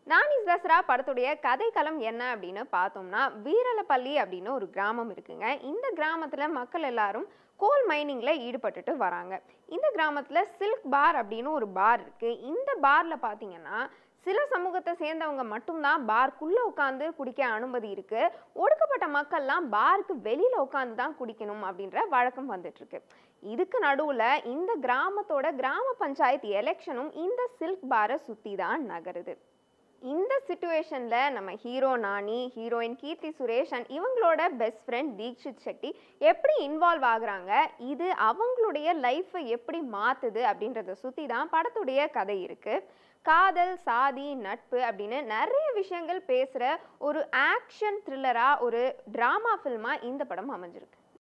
நானி தசரா படத்துடைய கதைக்களம் என்ன அப்படின்னு பார்த்தோம்னா வீரலப்பள்ளி அப்படின்னு ஒரு கிராமம் இருக்குங்க இந்த கிராமத்துல மக்கள் எல்லாரும் கோல் மைனிங்ல ஈடுபட்டுட்டு வராங்க இந்த கிராமத்துல சில்க் பார் அப்படின்னு ஒரு பார் இருக்கு இந்த பார்ல பாத்தீங்கன்னா சில சமூகத்தை சேர்ந்தவங்க மட்டும்தான் பார்க்குள்ள உட்காந்து குடிக்க அனுமதி இருக்கு ஒடுக்கப்பட்ட மக்கள்லாம் பாருக்கு வெளியில உட்காந்து தான் குடிக்கணும் அப்படின்ற வழக்கம் வந்துட்டு இருக்கு இதுக்கு நடுவுல இந்த கிராமத்தோட கிராம பஞ்சாயத்து எலெக்ஷனும் இந்த சில்க் பாரை சுத்தி தான் நகருது இந்த சுச்சுவேஷன்ல நம்ம hero Nani heroine Keerthy Suresh and இவங்களோட பெஸ்ட் ஃப்ரெண்ட் தீக்ஷித் செட்டி எப்படி இன்வால்வ் ஆகுறாங்க இது அவங்களுடைய லைஃப்பை எப்படி மாத்துது அப்படின்றத சுத்தி தான் படத்துடைய கதை இருக்கு காதல் சாதி நட்பு அப்படின்னு நிறைய விஷயங்கள் பேசுற ஒரு ஆக்ஷன் த்ரில்லரா ஒரு டிராமா ஃபில்மா இந்த படம் அமைஞ்சிருக்கு